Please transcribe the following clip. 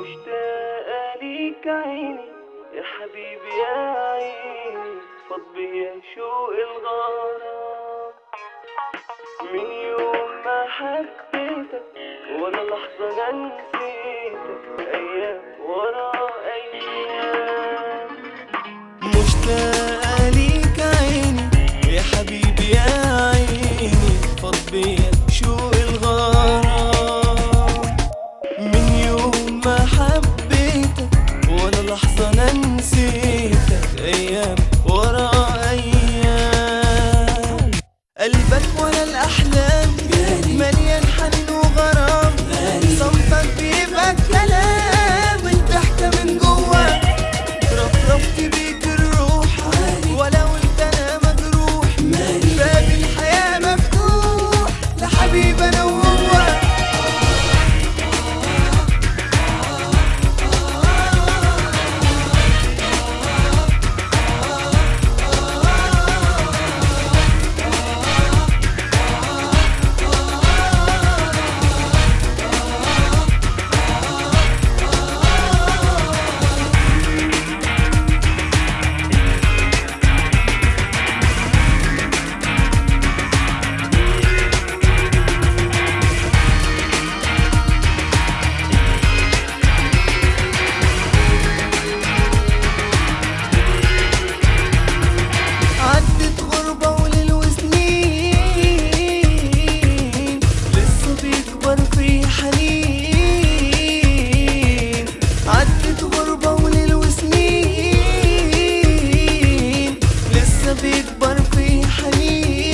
مشتاقة ليك عيني يا حبيبي يا عيني فض بيا شوق الغرام من يوم ما حبيتك ولا لحظة أنا نسيتك أيام ورا أيام مشتاقة ليك عيني يا حبيبي يا عيني فض بيا شوق الغرام من يوم ما حبيتك ولا لحظة أنا نسيتك أيام ورا أيام قلبك ولا الأحلام مليان حنين وغرام صوتك بيبقى كلام والضحكة من جواك رفرفت بيك الروح ولو انت انا مجروح باب الحياة مفتوح لحبيب انا وهو عدت غربة وليل وسنين لسه بيكبر في حنين عدت غربة وليل وسنين لسه بيكبر في حنين